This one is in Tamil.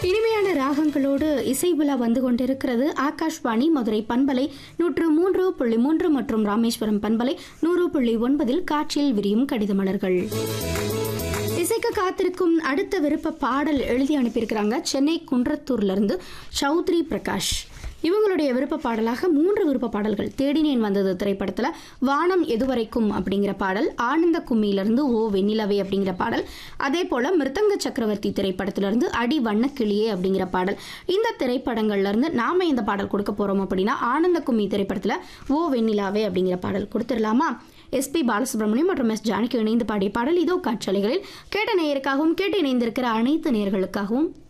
இனிமையான ராகங்களோடு இசைவிழா வந்து கொண்டிருக்கிறது ஆகாஷ்வாணி மதுரை பண்பலை நூற்று மூன்று புள்ளி மூன்று மற்றும் ராமேஸ்வரம் பண்பலை நூறு புள்ளி ஒன்பதில் காற்றில் விரியும் கடித மலர்கள் இசைக்க காத்திருக்கும் அடுத்த விருப்ப பாடல் எழுதி அனுப்பியிருக்கிறாங்க சென்னை குன்றத்தூர்ல இருந்து சௌத்ரி பிரகாஷ் இவங்களுடைய விருப்ப பாடலாக மூன்று விருப்ப பாடல்கள் தேடினேன் வந்தது திரைப்படத்துல வானம் எதுவரைக்கும் அப்படிங்கிற பாடல் ஆனந்த கும்மியிலிருந்து ஓ வெண்ணிலவே அப்படிங்கிற பாடல் அதே போல மிருதங்க சக்கரவர்த்தி திரைப்படத்திலிருந்து அடி வண்ணக்கிளியே அப்படிங்கிற பாடல் இந்த திரைப்படங்கள்ல இருந்து நாம இந்த பாடல் கொடுக்க போறோம் அப்படின்னா ஆனந்த கும்மி திரைப்படத்துல ஓ வெண்ணிலாவே அப்படிங்கிற பாடல் கொடுத்துடலாமா எஸ்பி பாலசுப்ரமணியம் மற்றும் எஸ் ஜானகி இணைந்து பாடிய பாடல் இதோ காற்றலைகளில் கேட்ட நேயருக்காகவும் கேட்டு இணைந்திருக்கிற அனைத்து நேயர்களுக்காகவும்